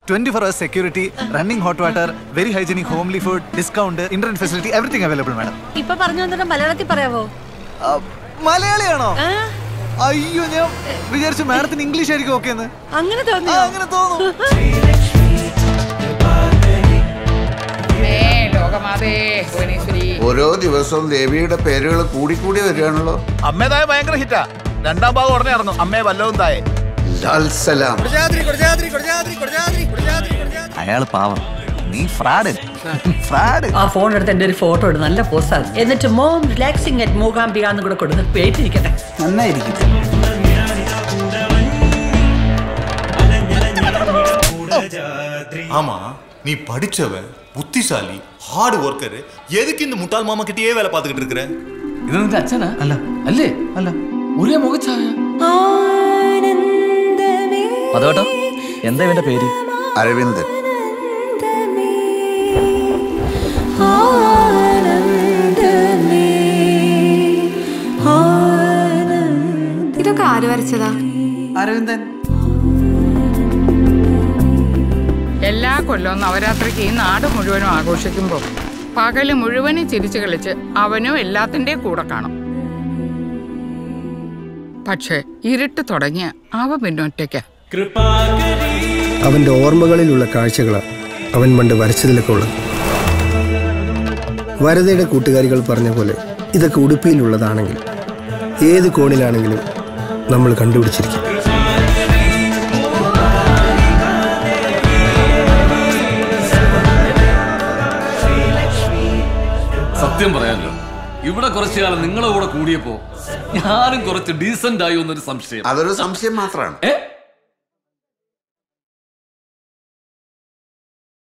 twenty four hours security running hot water very hygienic homely food discount internet facility everything available madam ഇപ്പൊ പറഞ്ഞു വന്നിട്ട് മലയാളത്തിൽ പറയാവോ മലയാളിയാണോ ആ, അയ്യോ ഞാൻ വിചാരിച്ചു മാഡത്തിന് ഇംഗ്ലീഷ് ആയിരിക്കും ഓക്കെ എന്ന് അങ്ങനെ ആ, തോന്നിയോ അങ്ങനെ തോന്നുന്നു മേ ലോകമാതേ ഭുവനേശ്വരി ഓരോ ദിവസവും ദേവിയുടെ പേരുകൾ കൂടിക്കൂടി വരികയാണല്ലോ അമ്മേതായ ഭയങ്കര ഹിറ്റാ രണ്ടാം ഭാഗം ഉടനെ നടന്നു അമ്മേ വല്ലതും തായേ ലാൽ സലാം അയാള് പാവം നീ ഫ്രാഡ് ഫ്രാഡ് ആ ഫോൺ എടുത്ത് എൻ്റെ ഒരു ഫോട്ടോ ഇടും നല്ല പോസ്റ്റാണ് എന്നിട്ട് മോം റിലാക്സിംഗ് അറ്റ് മൂകാംബിക എന്ന് കൂടെ കൊടുത്ത് പേറ്റിരിക്കട്ടെ നന്നായിരിക്കും ஆமா நீ படிச்சவன் புத்திசாலி ஹார்ட் ஒர்க்கர் எதுக்கு இந்த முட்டாள் மாமா கிட்டயே வேலை பார்த்துக்கிட்டு இருக்கிற ഇത് നിന്റെ അച്ഛനാ അല്ല അല്ലേ അല്ല ഒരേ മുഖച്ചായ അതോട്ടോ എന്താ ഇവന്റെ പേര് അരവിന്ദൻ ഇതൊക്കെ ആര് വരച്ചതാ അരവിന്ദൻ എല്ലാ കൊല്ലവും നവരാത്രിക്ക് ഈ നാട് മുഴുവനും ആഘോഷിക്കുമ്പോൾ പകല് മുഴുവനും ചിരിച്ചു കളിച്ച് അവനും എല്ലാത്തിൻ്റെ കൂടെ കാണും പക്ഷേ ഇരുട്ട് തുടങ്ങിയ അവ പിന്നൊറ്റയ്ക്ക അവന്റെ ഓർമ്മകളിലുള്ള കാഴ്ചകളാണ് അവൻ പണ്ട് വരച്ചതിലൊക്കെ ഉള്ളത് വരതയുടെ കൂട്ടുകാരികൾ പറഞ്ഞ പോലെ ഇതൊക്കെ ഉടുപ്പിയിലുള്ളതാണെങ്കിൽ ഏത് കോണിലാണെങ്കിലും നമ്മൾ കണ്ടുപിടിച്ചിരിക്കും സത്യം പറയാലോ ഇവിടെ കുറച്ചു കാലം നിങ്ങളെ കൂടെ കൂടിയപ്പോ ഞാനും കുറച്ച് ഡീസന്റ് ആയി എന്നൊരു സംശയം അതൊരു സംശയം മാത്രമാണ് ഏ